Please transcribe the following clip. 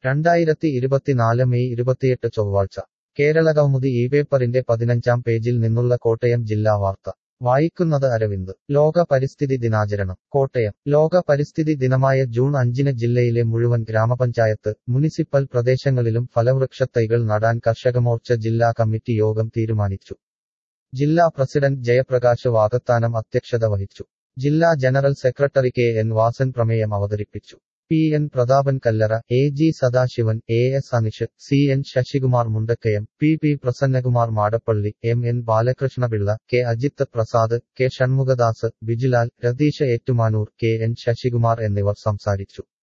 രണ്ടായിരത്തി ഇരുപത്തിനാല് മെയ് ഇരുപത്തിയെട്ട് ചൊവ്വാഴ്ച കേരള കൗമുദി ഈ പേപ്പറിന്റെ പതിനഞ്ചാം പേജിൽ നിന്നുള്ള കോട്ടയം ജില്ലാ വാർത്ത വായിക്കുന്നത് അരവിന്ദ് ലോക പരിസ്ഥിതി ദിനാചരണം കോട്ടയം ലോക പരിസ്ഥിതി ദിനമായ ജൂൺ അഞ്ചിന് ജില്ലയിലെ മുഴുവൻ ഗ്രാമപഞ്ചായത്ത് മുനിസിപ്പൽ പ്രദേശങ്ങളിലും ഫലവൃക്ഷത്തൈകൾ നടാൻ കർഷകമോർച്ച ജില്ലാ കമ്മിറ്റി യോഗം തീരുമാനിച്ചു ജില്ലാ പ്രസിഡന്റ് ജയപ്രകാശ് വാകത്താനം അധ്യക്ഷത വഹിച്ചു ജില്ലാ general secretary K N Vasan പ്രമേയം അവതരിപ്പിച്ചു P N Prathapan Kallara A G Sadasivan A S Anish C N Sasikumar Mundakayam P P Prasannakumar Madappally M N Balakrishnapillai K Ajith Prasad K Shanmughadas Bijulal Ratheesh Ettumanoor K N Sasikumar എന്നിവർ സംസാരിച്ചു